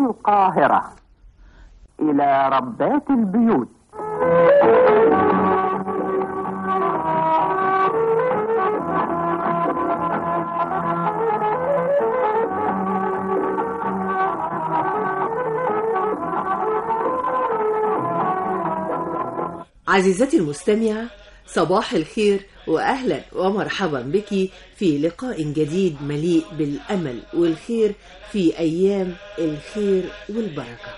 القاهرة إلى ربات البيوت عزيزتي المستمعة صباح الخير وأهلا ومرحبا بك في لقاء جديد مليء بالأمل والخير في أيام الخير والبركة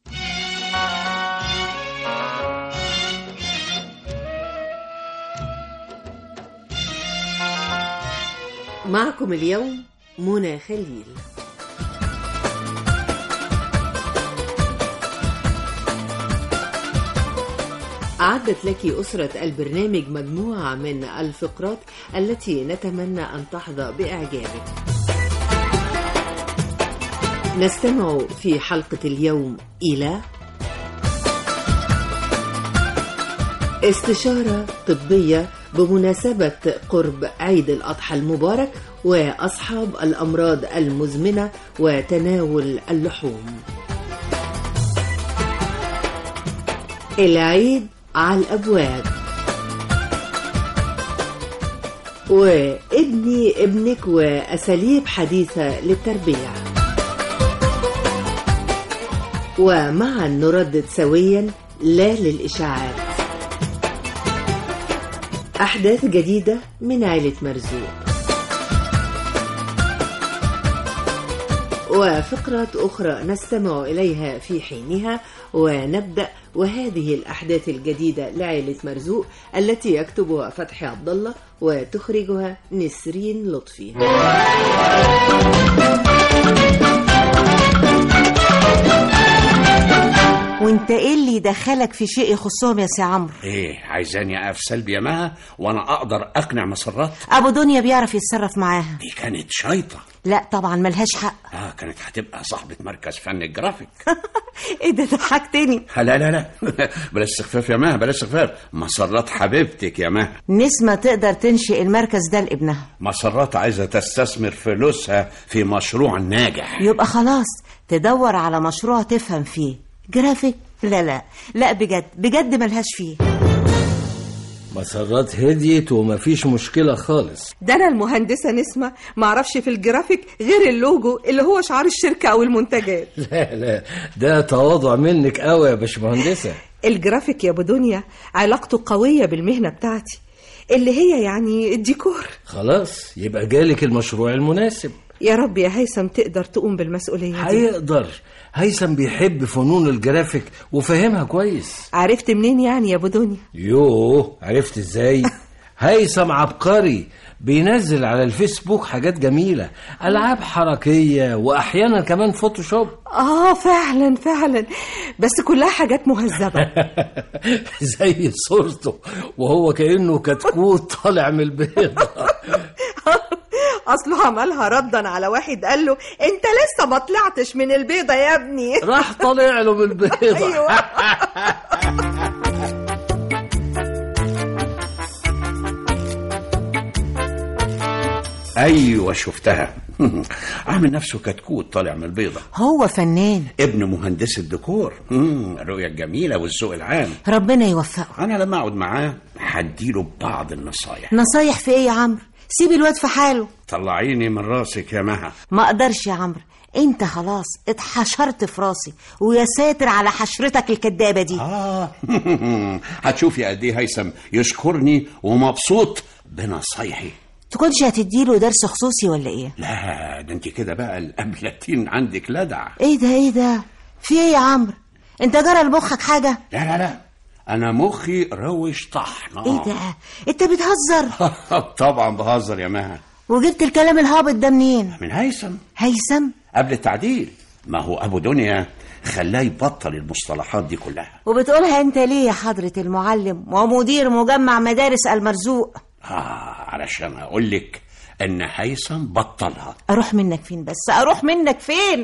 معكم اليوم منى خليل أعدت لك أسرة البرنامج مجموعة من الفقرات التي نتمنى أن تحظى بإعجابك نستمع في حلقة اليوم إلى استشارة طبية بمناسبة قرب عيد الأضحى المبارك وأصحاب الأمراض المزمنة وتناول اللحوم العيد على الأبواب وابني ابنك وأساليب حديثة للتربية ومعا نردد سويا لا للإشاعات أحداث جديدة من عائلة مرزوق وفقرات أخرى نستمع إليها في حينها ونبدأ وهذه الأحداث الجديدة لعائلة مرزوق التي يكتبها فتحي عبد الله وتخرجها نسرين لطفي وانت ايه اللي دخلك في شيء يخصهم يا سي عمرو ايه عايزاني اقف سلبي يا مها وانا اقدر اقنع مسرات ابو دنيا بيعرف يتصرف معاها دي كانت شايطه لا طبعا ملهاش حق اه كانت هتبقى صاحبه مركز فن الجرافيك ايه ده ضحكتني لا لا لا بلاش استخفاف يا مها بلاش استخفاف مسرات حبيبتك يا مها نسمة تقدر تنشئ المركز ده لابنها مسرات عايزه تستثمر فلوسها في مشروع ناجح يبقى خلاص تدور على مشروع تفهم فيه جرافيك لا لا لا بجد بجد ملهاش فيه مسرات هديت ومفيش مشكلة خالص ده انا المهندسه نسمه معرفش في الجرافيك غير اللوجو اللي هو شعار الشركه او المنتجات لا لا ده تواضع منك قوي يا باشمهندسة الجرافيك يا ابو دنيا علاقته قويه بالمهنه بتاعتي اللي هي يعني الديكور خلاص يبقى جالك المشروع المناسب يا رب يا هيثم تقدر تقوم بالمسؤوليه دي هيقدر هيثم بيحب فنون الجرافيك وفاهمها كويس عرفت منين يعني يا ابو دنيا يوه عرفت ازاي هيثم عبقري بينزل على الفيسبوك حاجات جميلة ألعاب حركية وأحيانا كمان فوتوشوب اه فعلا فعلا بس كلها حاجات مهذبه زي صورته وهو كأنه كتكوت طالع من البيضة اصله عملها ردا على واحد قال له انت لسه ما طلعتش من البيضه يا ابني راح طالع له من البيضة ايوه ايوه شفتها عامل نفسه كتكوت طالع من البيضه هو فنان ابن مهندس الديكور مم، الرؤيه الجميله والذوق العام ربنا يوفقه انا لما اقعد معاه هديله بعض النصايح نصايح في ايه يا عمرو سيب الواد في حاله طلعيني من راسك يا مها ما اقدرش يا عمرو انت خلاص اتحشرت في راسي ويا ساتر على حشرتك الكدابه دي اه هتشوفي قد ايه هيثم يشكرني ومبسوط بنصايحي تكونش هتديله درس خصوصي ولا ايه لا ده انت كده بقى الابلتين عندك لدع ايه ده ايه ده في ايه يا عمرو انت جرى لمخك حاجه لا لا لا انا مخي روش طحن ايه ده انت بتهزر طبعا بهزر يا مها وجبت الكلام الهابط ده منين من هيثم هيثم قبل التعديل ما هو ابو دنيا خلاه يبطل المصطلحات دي كلها وبتقولها انت ليه يا حضرة المعلم ومدير مجمع مدارس المرزوق اه علشان اقول لك ان هيثم بطلها اروح منك فين بس اروح منك فين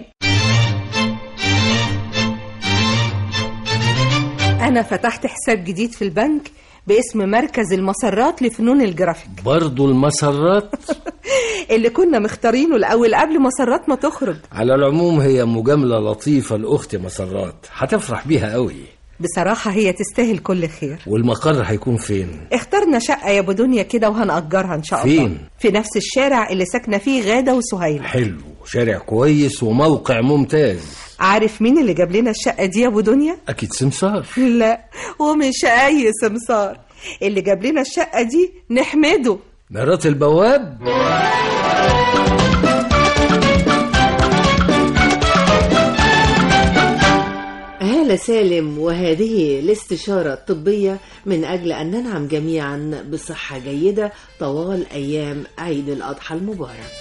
انا فتحت حساب جديد في البنك باسم مركز المسرات لفنون الجرافيك برضو المسرات اللي كنا مختارينه الأول قبل مسرات ما تخرج على العموم هي مجاملة لطيفة لأختي مسرات هتفرح بيها قوي بصراحة هي تستاهل كل خير والمقر هيكون فين اخترنا شقة يا أبو دنيا كده وهنأجرها إن شاء الله فين؟ في نفس الشارع اللي ساكنة فيه غادة وسهيلة حلو شارع كويس وموقع ممتاز عارف مين اللي جاب لنا الشقة دي يا أبو دنيا؟ أكيد سمسار لا ومش أي سمسار اللي جاب لنا الشقة دي نحمده مرات البواب هالة سالم وهذه الاستشارة الطبية من أجل أن ننعم جميعا بصحة جيدة طوال أيام عيد الأضحى المبارك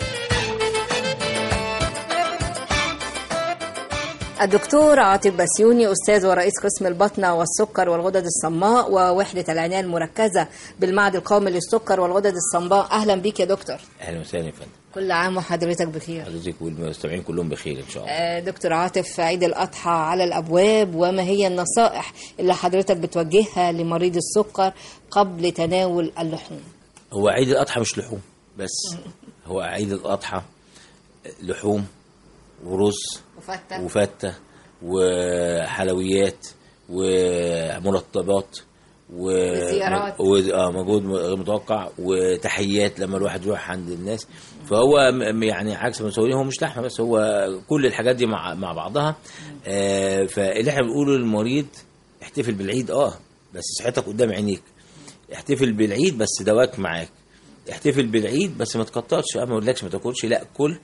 الدكتور عاطف بسيوني أستاذ ورئيس قسم البطنة والسكر والغدد الصماء ووحدة العناية المركزة بالمعهد القومي للسكر والغدد الصماء أهلا بيك يا دكتور اهلا وسهلا يا فندم كل عام وحضرتك بخير حضرتك والمستمعين كلهم بخير ان شاء الله آه، دكتور عاطف عيد الأضحى على الأبواب وما هي النصائح اللي حضرتك بتوجهها لمريض السكر قبل تناول اللحوم هو عيد الاضحى مش لحوم بس هو عيد الاضحى لحوم ورز وفتة وفته وحلويات ومرطبات و وزيارات. و... آه مجهود غير متوقع وتحيات لما الواحد يروح عند الناس فهو م- يعني عكس ما مسويين هو مش لحمه بس هو كل الحاجات دي مع مع بعضها آه فاللي احنا بنقوله للمريض احتفل بالعيد اه بس صحتك قدام عينيك احتفل بالعيد بس دواك معاك احتفل بالعيد بس ما تكترش أه، ما اقولكش ما تاكلش لا كل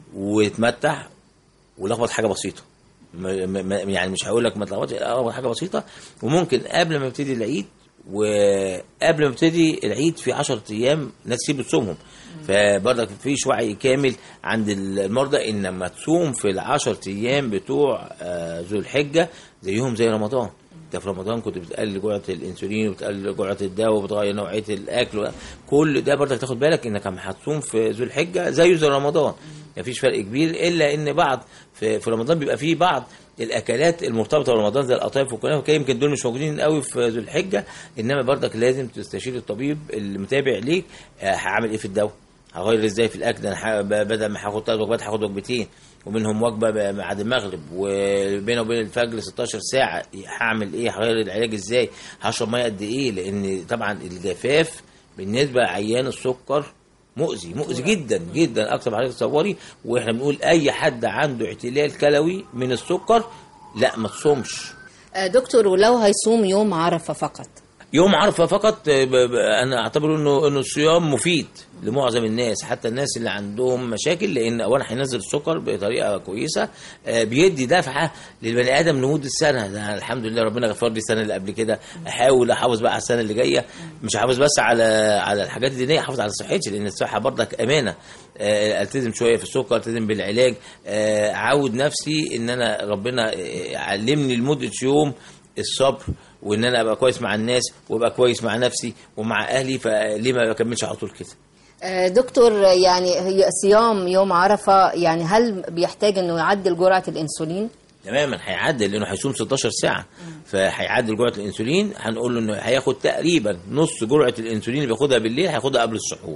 وتمتع ولخبط حاجه بسيطه م- م- م- يعني مش هقول لك ما تلخبطش لا، لخبط حاجه بسيطه وممكن قبل ما يبتدي العيد وقبل ما يبتدي العيد في 10 ايام ناس كتير بتصومهم فبرضك مفيش وعي كامل عند المرضى ان لما تصوم في العشر ايام بتوع آه، ذو الحجه زيهم زي رمضان انت في رمضان كنت بتقلل جرعه الانسولين وبتقلل جرعه الدواء وبتغير نوعيه الاكل كل ده برضك تاخد بالك انك عم هتصوم في ذو الحجه زيه زي رمضان مفيش فرق كبير الا ان بعض في, في رمضان بيبقى فيه بعض الاكلات المرتبطه برمضان زي القطايف والكلام وكده يمكن دول مش موجودين قوي في ذو الحجه انما برضك لازم تستشير الطبيب المتابع ليك آه، هعمل ايه في الدواء هغير ازاي في الاكل انا ح- ب- بدل ما هاخد ثلاث وجبات هاخد وجبتين ومنهم وجبه ب- بعد المغرب وبينه وبين الفجر 16 ساعه هعمل ايه هغير العلاج ازاي هشرب ميه قد ايه لان طبعا الجفاف بالنسبه لعيان السكر مؤذي مؤذي جدا جدا اكثر من حضرتك تصوري واحنا بنقول اي حد عنده اعتلال كلوي من السكر لا ما تصومش آه، دكتور ولو هيصوم يوم عرفة فقط يوم عرفه فقط آه، ب- ب- انا اعتبر انه انه الصيام مفيد لمعظم الناس حتى الناس اللي عندهم مشاكل لان اولا هينزل السكر بطريقه كويسه آه، بيدي دفعه للبني ادم لمده سنه ده الحمد لله ربنا غفر لي السنه اللي قبل كده احاول احافظ بقى على السنه اللي جايه مش احافظ بس على على الحاجات الدينيه احافظ على صحتي لان الصحه برضك امانه آه، التزم شويه في السكر التزم بالعلاج آه، اعود نفسي ان انا ربنا آه، علمني لمده يوم الصبر وان انا ابقى كويس مع الناس وابقى كويس مع نفسي ومع اهلي فليه ما بكملش على طول كده آه، دكتور يعني هي صيام يوم عرفة يعني هل بيحتاج انه يعدل جرعة الانسولين؟ تماما هيعدل لانه هيصوم 16 ساعه فهيعدل جرعه الانسولين هنقول له انه هياخد تقريبا نص جرعه الانسولين اللي بياخدها بالليل هياخدها قبل السحور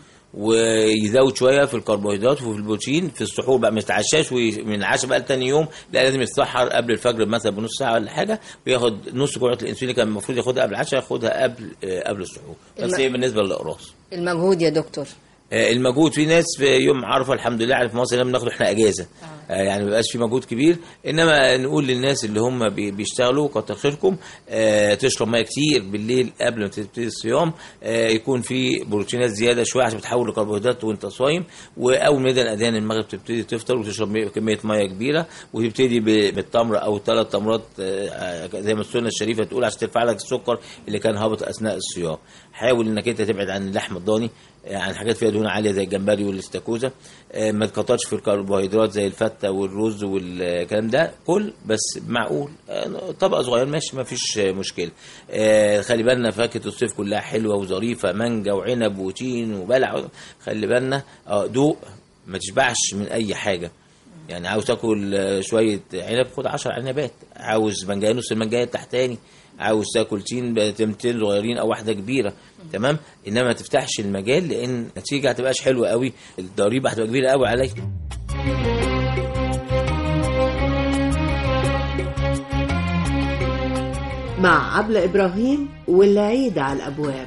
ويزود شويه في الكربوهيدرات وفي البروتين في السحور بقى ما يتعشاش وي- من العشاء بقى لتاني يوم لا لازم يتسحر قبل الفجر مثلا بنص ساعه ولا حاجه وياخد نص جرعه الانسولين اللي كان المفروض ياخدها قبل العشاء ياخدها قبل آه، قبل السحور بس الم- هي بالنسبه للاقراص المجهود يا دكتور آه، المجهود في ناس في يوم عرفه الحمد لله يعني في مصر لما بناخد احنا اجازه آه، يعني ما بيبقاش في مجهود كبير انما نقول للناس اللي هم بي- بيشتغلوا كتر خيركم آه، تشرب ميه كتير بالليل قبل ما تبتدي الصيام آه، يكون في بروتينات زياده شويه عشان بتحول لكربوهيدرات وانت صايم واول ما يدن اذان المغرب تبتدي تفطر وتشرب مية- كميه ميه كبيره وتبتدي ب- بالتمر او ثلاث تمرات آه، آه، زي ما السنه الشريفه تقول عشان ترفع لك السكر اللي كان هابط اثناء الصيام حاول انك انت تبعد عن اللحم الضاني آه، عن حاجات فيها دهون عاليه زي الجمبري والاستاكوزا آه، ما تكترش في الكربوهيدرات زي الفته والرز والكلام ده كل بس معقول آه، طبقه صغيره ماشي ما فيش آه، مشكله آه، خلي بالنا فاكهه الصيف كلها حلوه وظريفه مانجا وعنب وتين وبلع خلي بالنا اه دوق ما تشبعش من اي حاجه يعني عاوز تاكل آه، شويه عنب خد 10 عنبات عاوز منجايه نص المنجايه التحتاني عاوز تاكل تين بتمتين صغيرين او واحده كبيره تمام انما ما تفتحش المجال لان النتيجه هتبقاش حلوه قوي الضريبه هتبقى كبيره قوي عليك مع عبلة إبراهيم والعيد على الأبواب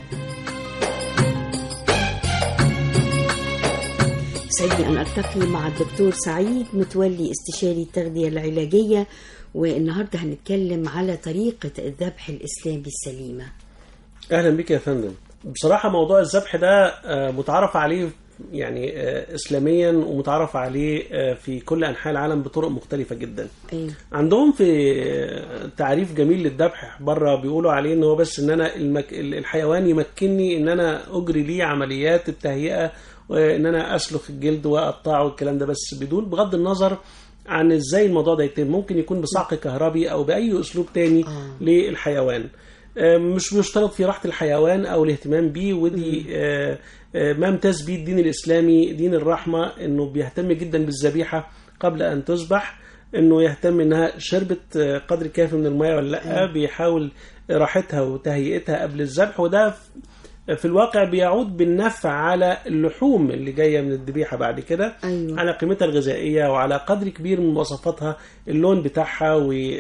سعيدني أن ألتقي مع الدكتور سعيد متولي استشاري التغذية العلاجية والنهاردة هنتكلم على طريقة الذبح الإسلامي السليمة اهلا بك يا فندم بصراحه موضوع الذبح ده آه، متعارف عليه يعني آه، اسلاميا ومتعارف عليه آه، في كل انحاء العالم بطرق مختلفه جدا أيوة. عندهم في آه، تعريف جميل للذبح بره بيقولوا عليه ان هو بس ان انا المك... الحيوان يمكنني ان انا اجري ليه عمليات التهيئه وان انا اسلخ الجلد واقطعه والكلام ده بس بدون بغض النظر عن ازاي الموضوع ده يتم ممكن يكون بصعق كهربي او باي اسلوب تاني للحيوان آه، مش مشترط في راحة الحيوان أو الاهتمام بيه ودي آه، آه، ما امتاز بيه الدين الإسلامي دين الرحمة إنه بيهتم جدا بالذبيحة قبل أن تذبح إنه يهتم إنها شربت آه، قدر كافي من المياه ولا لأ بيحاول راحتها وتهيئتها قبل الذبح وده في الواقع بيعود بالنفع على اللحوم اللي جايه من الذبيحه بعد كده أيوة. على قيمتها الغذائيه وعلى قدر كبير من مواصفاتها اللون بتاعها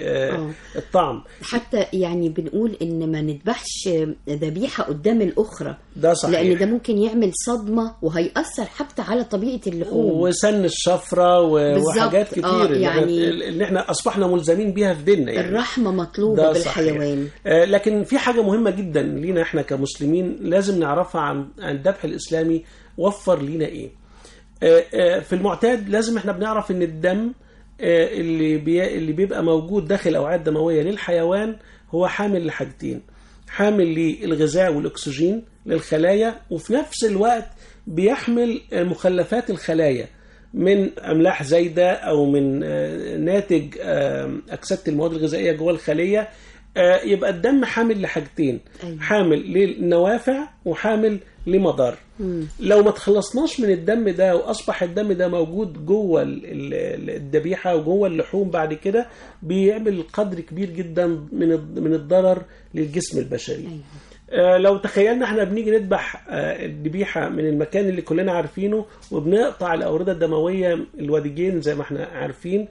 والطعم حتى يعني بنقول إن ما نذبحش ذبيحة قدام الأخرى ده صحيح لأن ده ممكن يعمل صدمة وهيأثر حتى على طبيعة اللحوم وسن الشفره و- بالظبط. وحاجات كتير آه، اللي احنا- يعني اللي احنا اصبحنا ملزمين بيها في ديننا يعني الرحمة مطلوبة ده صحيح. بالحيوان آه، لكن في حاجة مهمة جدا لينا احنا كمسلمين لازم نعرفها عن عن الذبح الإسلامي وفر لينا ايه آه، آه، في المعتاد لازم احنا بنعرف ان الدم آه، اللي بي اللي بيبقى موجود داخل الأوعية الدموية للحيوان هو حامل لحاجتين حامل للغذاء والأكسجين للخلايا وفي نفس الوقت بيحمل آه، مخلفات الخلايا من املاح زايده او من آه، ناتج آه، اكسده المواد الغذائيه جوه الخليه آه، يبقى الدم حامل لحاجتين أيوة. حامل للنوافع وحامل لمضار لو ما تخلصناش من الدم ده واصبح الدم ده موجود جوه ال- ال- الذبيحه وجوه اللحوم بعد كده بيعمل قدر كبير جدا من الض- من الضرر للجسم البشري آه، لو تخيلنا احنا بنيجي نذبح آه، الذبيحه من المكان اللي كلنا عارفينه وبنقطع الاورده الدمويه الوديجين زي ما احنا عارفين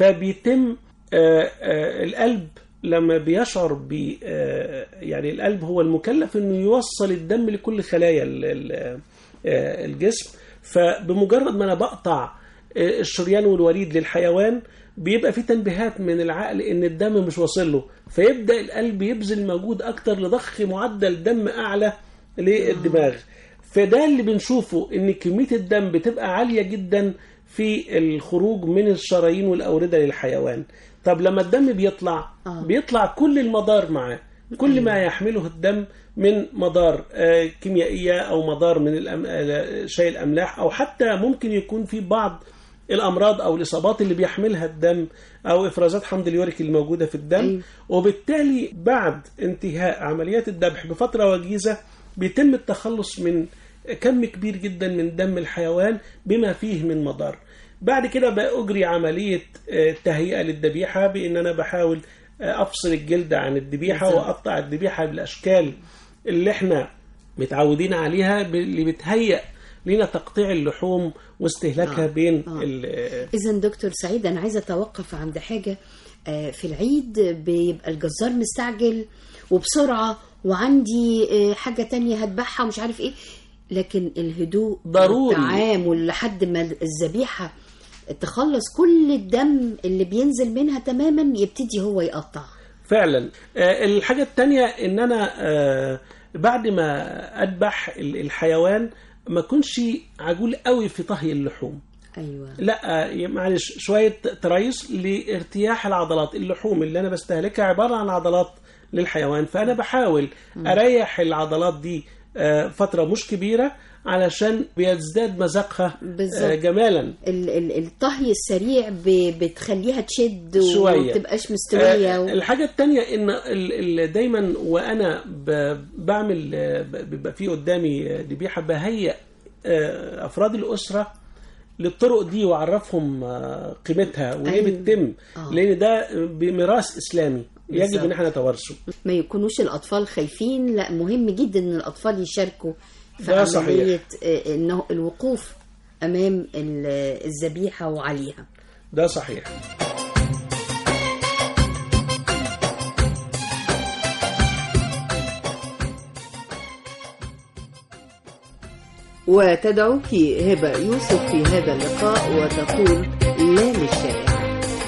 فبيتم آه، آه، القلب لما بيشعر ب آه، يعني القلب هو المكلف انه يوصل الدم لكل خلايا ال- ال- آه، الجسم فبمجرد ما انا بقطع آه، الشريان والوريد للحيوان بيبقى في تنبيهات من العقل ان الدم مش واصل له فيبدا القلب يبذل مجهود اكتر لضخ معدل دم اعلى للدماغ فده اللي بنشوفه ان كميه الدم بتبقى عاليه جدا في الخروج من الشرايين والاورده للحيوان طب لما الدم بيطلع آه. بيطلع كل المضار معاه كل ما يحمله الدم من مضار آه، كيميائيه او مضار من الأم... آه، شاي الاملاح او حتى ممكن يكون في بعض الامراض او الاصابات اللي بيحملها الدم او افرازات حمض اليوريك الموجوده في الدم أيوة. وبالتالي بعد انتهاء عمليات الذبح بفتره وجيزه بيتم التخلص من كم كبير جدا من دم الحيوان بما فيه من مضار بعد كده بأجري عملية آه، تهيئة للذبيحة بأن أنا بحاول آه، أفصل الجلد عن الذبيحة بالظبط. وأقطع الذبيحة بالأشكال اللي احنا متعودين عليها ب- اللي بتهيئ لنا تقطيع اللحوم واستهلاكها آه. بين آه. ال- إذا دكتور سعيد أنا عايزة أتوقف عند حاجة آه، في العيد بيبقى الجزار مستعجل وبسرعة وعندي آه، حاجة تانية هذبحها ومش عارف إيه لكن الهدوء ضروري. والتعامل لحد ما الذبيحة تخلص كل الدم اللي بينزل منها تماما يبتدي هو يقطع فعلا آه، الحاجة التانية ان انا آه، بعد ما اذبح ال- الحيوان ما اكونش عجول قوي في طهي اللحوم أيوة لا آه، معلش شوية تريث لارتياح العضلات اللحوم اللي انا بستهلكها عبارة عن عضلات للحيوان فانا بحاول اريح العضلات دي آه، فترة مش كبيرة علشان بيزداد مذاقها بالظبط. آه، جمالا ال- ال- الطهي السريع ب- بتخليها تشد شوية. وما تبقاش مستوية آه، و... الحاجة التانية ان ال- ال- دايما وانا ب- بعمل آه، ب- بيبقى في قدامي آه، ذبيحة بهيئ آه، افراد الاسرة للطرق دي واعرفهم آه، قيمتها وليه أيوة. بتتم آه. لان ده بميراث اسلامي يجب بالظبط. ان احنا نتوارثه ما يكونوش الأطفال خايفين لا مهم جدا إن الأطفال يشاركوا في ده صحيح. عملية آه، إنه الوقوف أمام ال- الذبيحة وعليها ده صحيح وتدعوك هبة يوسف في هذا اللقاء وتقول لا للشائع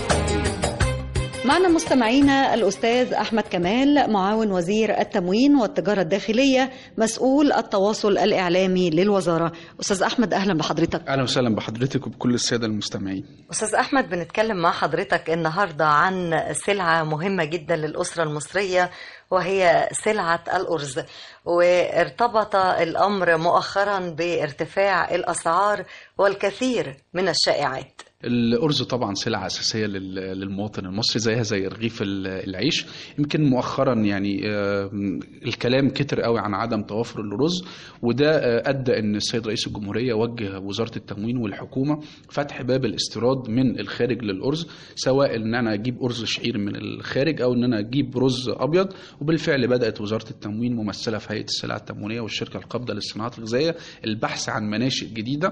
معنا مستمعينا الأستاذ أحمد كمال معاون وزير التموين والتجارة الداخلية مسؤول التواصل الإعلامي للوزارة أستاذ أحمد أهلا بحضرتك اهلا وسهلا بحضرتك وبكل الساده المستمعين أستاذ أحمد بنتكلم مع حضرتك النهاردة عن سلعة مهمة جدا للأسرة المصرية وهي سلعة الأرز وارتبط الأمر مؤخرا بارتفاع الأسعار والكثير من الشائعات الأرز طبعا سلعة أساسية لل- للمواطن المصري زيها زي رغيف ال- العيش يمكن مؤخرا يعني آه، الكلام كتر قوي عن عدم توافر الرز وده آه، أدى أن السيد رئيس الجمهورية وجه وزارة التموين والحكومة فتح باب الاستيراد من الخارج للأرز سواء أن أنا أجيب أرز شعير من الخارج أو أن أنا أجيب رز أبيض وبالفعل بدأت وزارة التموين ممثلة في هيئة السلع التموينية والشركة القابضة للصناعات الغذائية البحث عن مناشئ جديدة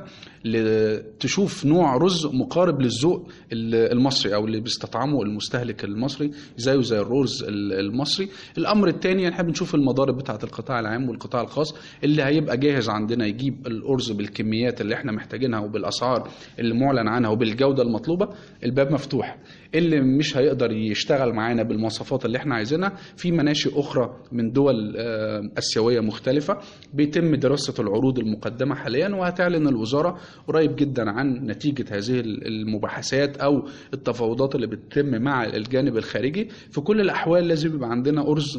ل- تشوف نوع رز مقارب للذوق ال- المصري او اللي بيستطعمه المستهلك المصري زيه زي الرز ال- المصري الامر الثاني احنا بنشوف المضارب بتاعه القطاع العام والقطاع الخاص اللي هيبقى جاهز عندنا يجيب الارز بالكميات اللي احنا محتاجينها وبالاسعار اللي معلن عنها وبالجوده المطلوبه الباب مفتوح اللي مش هيقدر يشتغل معانا بالمواصفات اللي احنا عايزينها في مناشئ اخرى من دول آه، اسيويه مختلفه بيتم دراسه العروض المقدمه حاليا وهتعلن الوزاره قريب جدا عن نتيجه هذه المباحثات او التفاوضات اللي بتتم مع الجانب الخارجي في كل الاحوال لازم يبقى عندنا ارز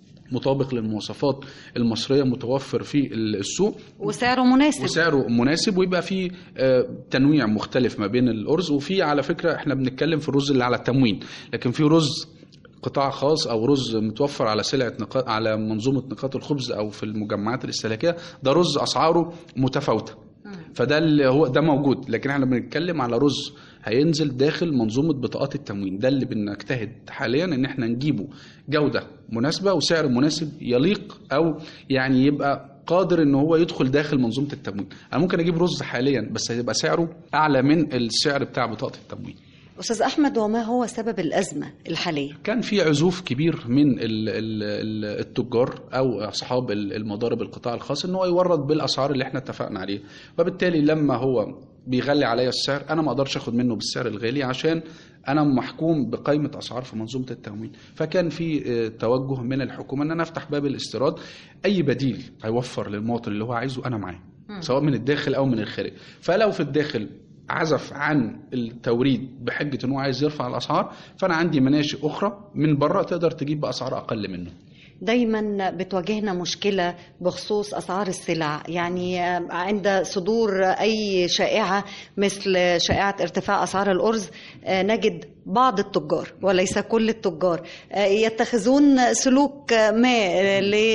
مطابق للمواصفات المصريه متوفر في السوق وسعره مناسب وسعره مناسب ويبقى في آه، تنويع مختلف ما بين الارز وفي على فكره احنا بنتكلم في الرز اللي على التموين لكن في رز قطاع خاص او رز متوفر على سلعه نقاط على منظومه نقاط الخبز او في المجمعات الاستهلاكيه ده رز اسعاره متفاوته فده اللي هو ده موجود لكن احنا بنتكلم على رز هينزل داخل منظومه بطاقات التموين ده اللي بنجتهد حاليا ان احنا نجيبه جوده مناسبه وسعر مناسب يليق او يعني يبقى قادر ان هو يدخل داخل منظومه التموين انا ممكن اجيب رز حاليا بس هيبقى سعره اعلى من السعر بتاع بطاقه التموين أستاذ أحمد وما هو سبب الأزمة الحالية كان في عزوف كبير من ال- ال- ال- التجار او اصحاب ال- المضارب القطاع الخاص ان هو يورد بالاسعار اللي احنا اتفقنا عليها وبالتالي لما هو بيغلي عليا السعر انا ما اقدرش اخد منه بالسعر الغالي عشان انا محكوم بقائمه اسعار في منظومه التموين فكان في آه، توجه من الحكومه ان انا افتح باب الاستيراد اي بديل هيوفر للمواطن اللي هو عايزه انا معاه سواء من الداخل او من الخارج فلو في الداخل عزف عن التوريد بحجه ان هو عايز يرفع الاسعار فانا عندي مناشئ اخرى من بره تقدر تجيب باسعار اقل منه دايما بتواجهنا مشكلة بخصوص أسعار السلع يعني عند صدور أي شائعة مثل شائعة ارتفاع أسعار الأرز آه، نجد بعض التجار وليس كل التجار آه، يتخذون سلوك ما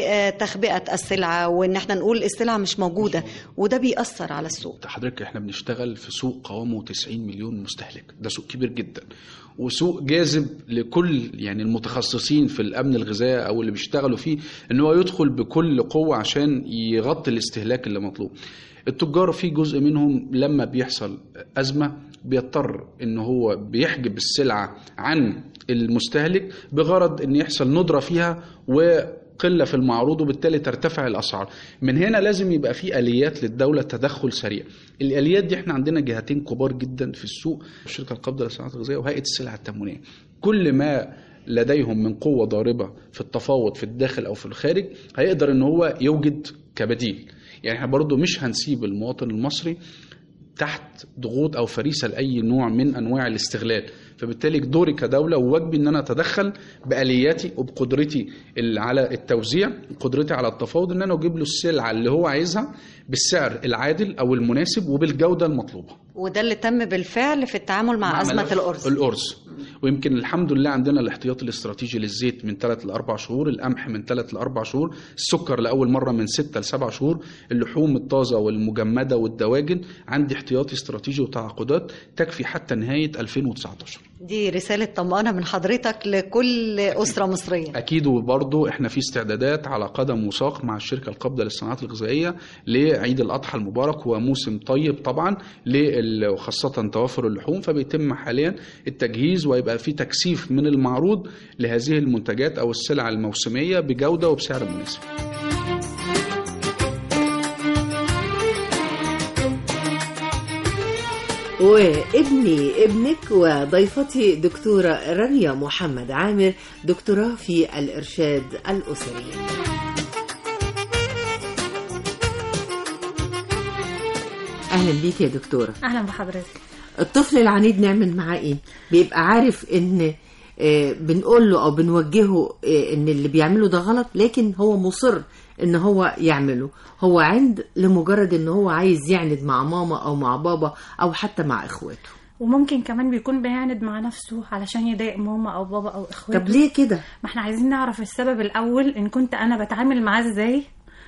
لتخبئة السلعة وإن احنا نقول السلعة مش موجودة وده بيأثر على السوق حضرتك احنا بنشتغل في سوق قوامه 90 مليون مستهلك ده سوق كبير جدا وسوق جاذب لكل يعني المتخصصين في الامن الغذائي او اللي بيشتغلوا فيه ان هو يدخل بكل قوه عشان يغطي الاستهلاك اللي مطلوب التجار في جزء منهم لما بيحصل ازمه بيضطر ان هو بيحجب السلعه عن المستهلك بغرض ان يحصل ندره فيها و قله في المعروض وبالتالي ترتفع الاسعار من هنا لازم يبقى في اليات للدوله تدخل سريع الاليات دي احنا عندنا جهتين كبار جدا في السوق الشركه القابضه للصناعات الغذائيه وهيئه السلع التموينيه كل ما لديهم من قوه ضاربه في التفاوض في الداخل او في الخارج هيقدر ان هو يوجد كبديل يعني احنا برضو مش هنسيب المواطن المصري تحت ضغوط او فريسه لاي نوع من انواع الاستغلال فبالتالي دوري كدوله وواجبي ان انا اتدخل بالياتي وبقدرتي ال- على التوزيع قدرتي على التفاوض ان انا اجيب له السلعه اللي هو عايزها بالسعر العادل او المناسب وبالجوده المطلوبه وده اللي تم بالفعل في التعامل مع, أزمة ملف الأرز الأرز ويمكن الحمد لله عندنا الاحتياطي الاستراتيجي للزيت من 3 ل 4 شهور القمح من 3 ل 4 شهور السكر لأول مرة من 6 ل 7 شهور اللحوم الطازة والمجمدة والدواجن عندي احتياطي استراتيجي وتعاقدات تكفي حتى نهاية 2019 دي رسالة طمأنة من حضرتك لكل أسرة مصرية اكيد وبرضه احنا في استعدادات على قدم وساق مع الشركه القابضه للصناعات الغذائيه لعيد الاضحى المبارك هو موسم طيب طبعا لل- وخاصه توافر اللحوم فبيتم حاليا التجهيز ويبقى في تكثيف من المعروض لهذه المنتجات او السلع الموسميه بجوده وبسعر مناسب وابني ابنك وضيفتي دكتورة رانيا محمد عامر دكتوراه في الإرشاد الأسري أهلا بيك يا دكتورة اهلا بحضرتك الطفل العنيد نعمل معاه ايه بيبقى عارف ان آه، بنقول له او بنوجهه آه، ان اللي بيعمله ده غلط لكن هو مصر ان هو يعمله هو عند لمجرد ان هو عايز يعند مع ماما او مع بابا او حتى مع اخواته وممكن كمان بيكون بيعند مع نفسه علشان يضايق ماما او بابا او اخواته طب ليه كده ما احنا عايزين نعرف السبب الاول ان كنت انا بتعامل معاه ازاي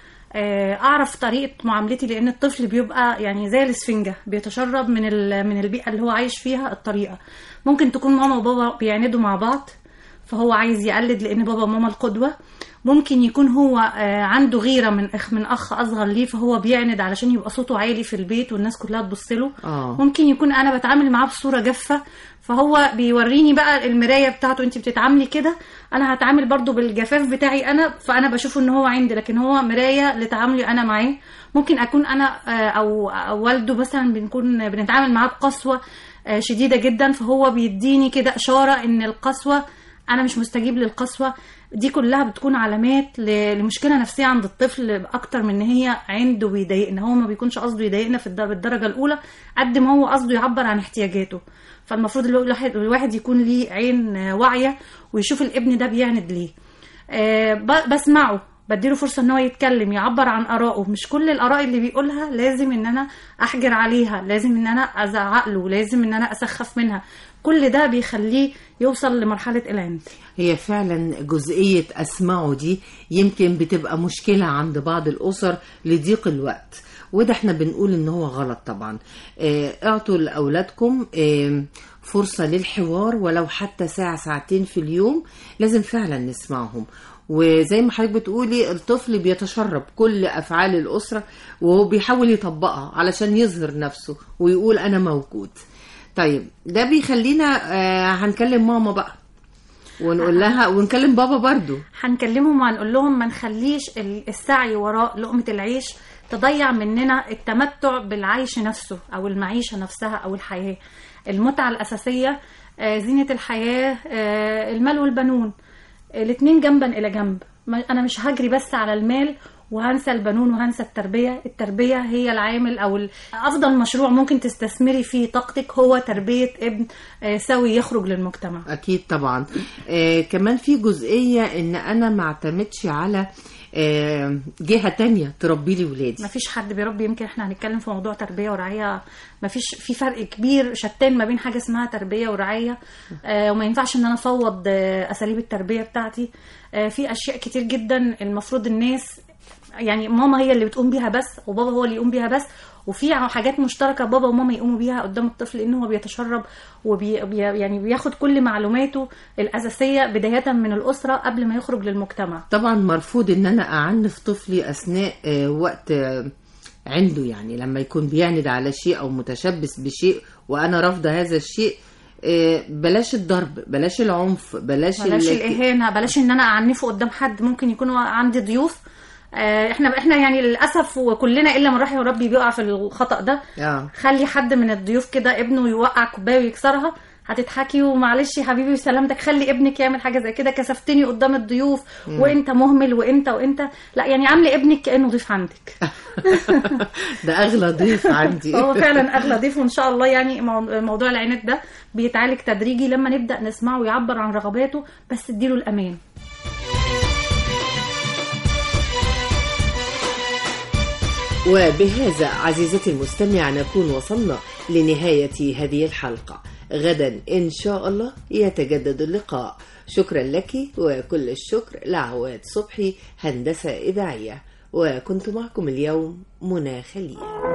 آه، اعرف طريقه معاملتي لان الطفل بيبقى يعني زي الاسفنجه بيتشرب من ال- من البيئه اللي هو عايش فيها الطريقه ممكن تكون ماما وبابا بيعندوا مع بعض فهو عايز يقلد لان بابا وماما القدوه ممكن يكون هو آه، عنده غيره من اخ من اخ اصغر ليه فهو بيعند علشان يبقى صوته عالي في البيت والناس كلها تبص له اه ممكن يكون انا بتعامل معاه بصوره جافه فهو بيوريني بقى المرايه بتاعته انت بتتعاملي كده انا هتعامل برضو بالجفاف بتاعي انا فانا بشوف ان هو عندي لكن هو مرايه لتعاملي انا معاه ممكن اكون انا آه، او أو والده مثلا بنكون بنتعامل معاه بقسوه آه، شديده جدا فهو بيديني كده اشاره ان القسوه انا مش مستجيب للقسوه دي كلها بتكون علامات ل- لمشكله نفسيه عند الطفل اكتر من ان هي عنده بيضايقنا هو ما بيكونش قصده يضايقنا في الد- بالدرجه الاولى قد ما هو قصده يعبر عن احتياجاته فالمفروض الواحد الواحد يكون ليه عين آه، واعيه ويشوف الابن ده بيعند ليه آه، ب- بسمعه بديله فرصة ان هو يتكلم يعبر عن آرائه مش كل الآراء اللي بيقولها لازم ان انا احجر عليها لازم ان انا ازعق له لازم ان انا اسخف منها كل ده بيخليه يوصل لمرحلة العند هي فعلا جزئية أسمعه دي يمكن بتبقى مشكلة عند بعض الأسر لضيق الوقت وده احنا بنقول ان هو غلط طبعا اه، اعطوا لأولادكم اه، فرصة للحوار ولو حتى ساعة ساعتين في اليوم لازم فعلا نسمعهم وزي ما حضرتك بتقولي الطفل بيتشرب كل أفعال الأسرة وهو بيحاول يطبقها علشان يظهر نفسه ويقول أنا موجود طيب ده بيخلينا آه هنكلم ماما بقى ونقول لها ونكلم بابا برضو هنكلمهم وهنقول لهم ما نخليش ال- السعي وراء لقمة العيش تضيع مننا التمتع بالعيش نفسه أو المعيشة نفسها أو الحياة المتعة الأساسية آه، زينة الحياة آه، المال والبنون الاتنين جنبا إلى جنب ما- أنا مش هجري بس على المال وهنسى البنون وهنسى التربية التربية هي العامل أو ال- أفضل مشروع ممكن تستثمري فيه طاقتك هو تربية ابن آه، سوي يخرج للمجتمع اكيد طبعا آه كمان في جزئيه ان انا ما اعتمدش على آه جهه تانية تربي لي ولادي ما فيش حد بيربي يمكن احنا هنتكلم في موضوع تربيه ورعايه ما فيش في فرق كبير شتان ما بين حاجه اسمها تربيه ورعايه آه وما ينفعش ان انا افوض آه اساليب التربيه بتاعتي آه في اشياء كتير جدا المفروض الناس يعني ماما هي اللي بتقوم بيها بس وبابا هو اللي يقوم بيها بس وفي حاجات مشتركه بابا وماما يقوموا بيها قدام الطفل لان هو بيتشرب وبي بي- يعني بياخد كل معلوماته الاساسيه بدايه من الاسره قبل ما يخرج للمجتمع طبعا مرفوض ان انا اعنف طفلي اثناء آه وقت آه عنده يعني لما يكون بيعند على شيء او متشبث بشيء وانا رافضه هذا الشيء آه بلاش الضرب بلاش العنف بلاش, بلاش ال- الاهانه بلاش ان انا اعنفه قدام حد ممكن يكون عندي ضيوف آه، احنا احنا يعني للاسف وكلنا الا من رحم ربي بيقع في الخطا ده اه خلي حد من الضيوف كده ابنه يوقع كوبايه ويكسرها هتضحكي ومعلش يا حبيبي وسلامتك خلي ابنك يعمل حاجه زي كده كسفتني قدام الضيوف مم. وانت مهمل وانت وانت لا يعني عامله ابنك كانه ضيف عندك ده اغلى ضيف عندي هو فعلا اغلى ضيف وان شاء الله يعني مو- موضوع العناد ده بيتعالج تدريجي لما نبدا نسمعه ويعبر عن رغباته بس اديله الامان وبهذا عزيزتي المستمع نكون وصلنا لنهاية هذه الحلقة غدا إن شاء الله يتجدد اللقاء شكرا لك وكل الشكر لعواد صبحي هندسة إذاعية وكنت معكم اليوم منى خليل